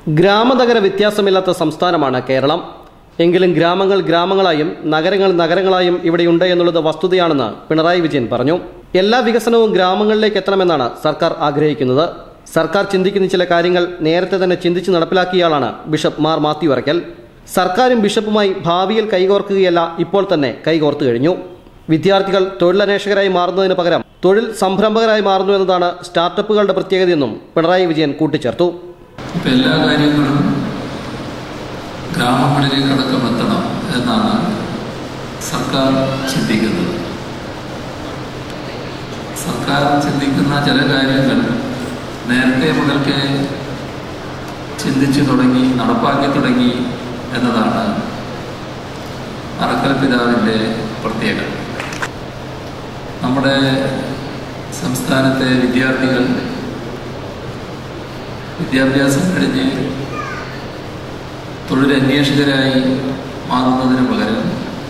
ഗ്രാമനഗര വ്യത്യാസമില്ലാത്ത സംസ്ഥാനമാണ് കേരളം എങ്കിലും ഗ്രാമങ്ങൾ ഗ്രാമങ്ങളായും നഗരങ്ങൾ നഗരങ്ങളായും ഇവിടെയുണ്ട് എന്നുള്ളത് വസ്തുതയാണെന്ന് പിണറായി വിജയൻ പറഞ്ഞു എല്ലാ വികസനവും ഗ്രാമങ്ങളിലേക്ക് എത്തണമെന്നാണ് സർക്കാർ ആഗ്രഹിക്കുന്നത് സർക്കാർ ചിന്തിക്കുന്ന ചില കാര്യങ്ങൾ നേരത്തെ തന്നെ ചിന്തിച്ച് നടപ്പിലാക്കിയയാളാണ് ബിഷപ്പ് മാർ മാത്യു അറക്കൽ സർക്കാരും ബിഷപ്പുമായി ഭാവിയിൽ കൈകോർക്കുകയല്ല ഇപ്പോൾ തന്നെ കൈകോർത്തു കഴിഞ്ഞു വിദ്യാർത്ഥികൾ തൊഴിലന്വേഷകരായി മാറുന്നതിന് പകരം തൊഴിൽ സംരംഭകരായി മാറുന്നു എന്നതാണ് സ്റ്റാർട്ടപ്പുകളുടെ പ്രത്യേകതയെന്നും പിണറായി വിജയൻ കൂട്ടിച്ചേർത്തു ഇപ്പം എല്ലാ കാര്യങ്ങളും ഗ്രാമങ്ങളിലേക്ക് അടക്കം എത്തണം എന്നാണ് സർക്കാർ ചിന്തിക്കുന്നത് സർക്കാർ ചിന്തിക്കുന്ന ചില കാര്യങ്ങൾ നേരത്തെ മുതൽക്കേ ചിന്തിച്ചു തുടങ്ങി നടപ്പാക്കി തുടങ്ങി എന്നതാണ് അറക്കൽ പിതാവിൻ്റെ പ്രത്യേകത നമ്മുടെ സംസ്ഥാനത്തെ വിദ്യാർത്ഥികൾ വിദ്യാഭ്യാസം കഴിഞ്ഞ് തൊഴിലന്വേഷകരായി മാറുന്നതിന് പകരം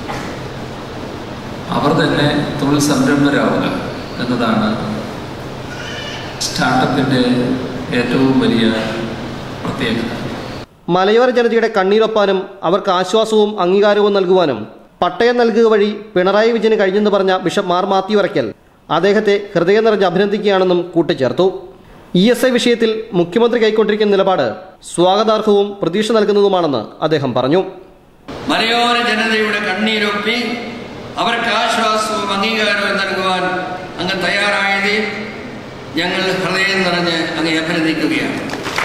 അവർ തന്നെ തൊഴിൽ സംരംഭരാവുക എന്നതാണ് സ്റ്റാർട്ടപ്പിൻ്റെ ഏറ്റവും വലിയ പ്രത്യേകത മലയോര ജനതയുടെ കണ്ണീരൊപ്പാനും അവർക്ക് ആശ്വാസവും അംഗീകാരവും നൽകുവാനും പട്ടയം നൽകുക വഴി പിണറായി വിജയന് കഴിഞ്ഞെന്ന് പറഞ്ഞ ബിഷപ്പ് മാർ മാത്യു വരയ്ക്കൽ അദ്ദേഹത്തെ ഹൃദയം നിറഞ്ഞ് അഭിനന്ദിക്കുകയാണെന്നും കൂട്ടിച്ചേർത്തു ഇ എസ് ഐ വിഷയത്തിൽ മുഖ്യമന്ത്രി കൈക്കൊണ്ടിരിക്കുന്ന നിലപാട് സ്വാഗതാർഹവും പ്രതീക്ഷ നൽകുന്നതുമാണെന്ന് അദ്ദേഹം പറഞ്ഞു മലയോര ജനതയുടെ കണ്ണീരൊപ്പി അവർക്ക് ആശ്വാസവും അംഗീകാരവും നൽകുവാൻ അങ്ങ് തയ്യാറായത് ഞങ്ങൾ ഹൃദയം നിറഞ്ഞ് അങ്ങ് അഭിനന്ദിക്കുകയാണ്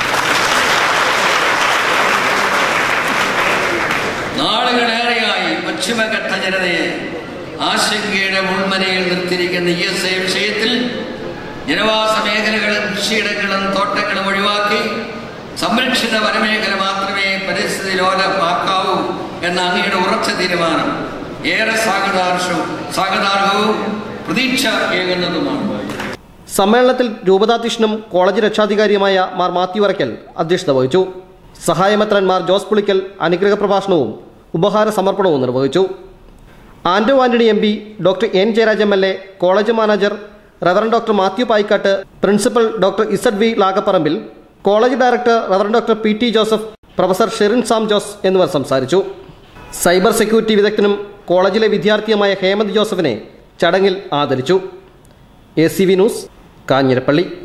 നാളുകളേറെയായി പശ്ചിമഘട്ട ജനതയെ ആശങ്കയുടെ മുൾമനയിൽ നിർത്തിയിരിക്കുന്ന ഇ എസ് ഐ വിഷയത്തിൽ ജനവാസ മേഖലകളും കൃഷിയിടങ്ങളും തോട്ടങ്ങളും ഒഴിവാക്കി സംരക്ഷിത വനമേഖല മാത്രമേ പരിസ്ഥിതി ലോലമാക്കാവൂ എന്ന അങ്ങയുടെ ഉറച്ച തീരുമാനം ഏറെ സ്വാഗതാർഹവും സ്വാഗതാർഹവും പ്രതീക്ഷ ഏകുന്നതുമാണ് സമ്മേളനത്തിൽ രൂപതാധ്യക്ഷനും കോളേജ് രക്ഷാധികാരിയുമായ മാർ മാത്യു വരയ്ക്കൽ അധ്യക്ഷത വഹിച്ചു സഹായമെത്രൻ മാർ ജോസ് പുളിക്കൽ അനുഗ്രഹ പ്രഭാഷണവും ഉപഹാര സമർപ്പണവും നിർവഹിച്ചു Anto Antony M P doctor N Jayaraj M L A college manager reverend doctor Mathew Paikkatt principal doctor Z V Lagapparambil college director reverend doctor P T Joseph professor Sherin Sam Jose എന്നിവർ സംസാരിച്ചു സൈബർ സെക്യൂരിറ്റി വിദഗ്ധനും കോളേജിലെ വിദ്യാർത്ഥിയുമായ ഹേമന്ത് ജോസഫിനെ ചടങ്ങിൽ ആദരിച്ചു A C V news Kanjirappally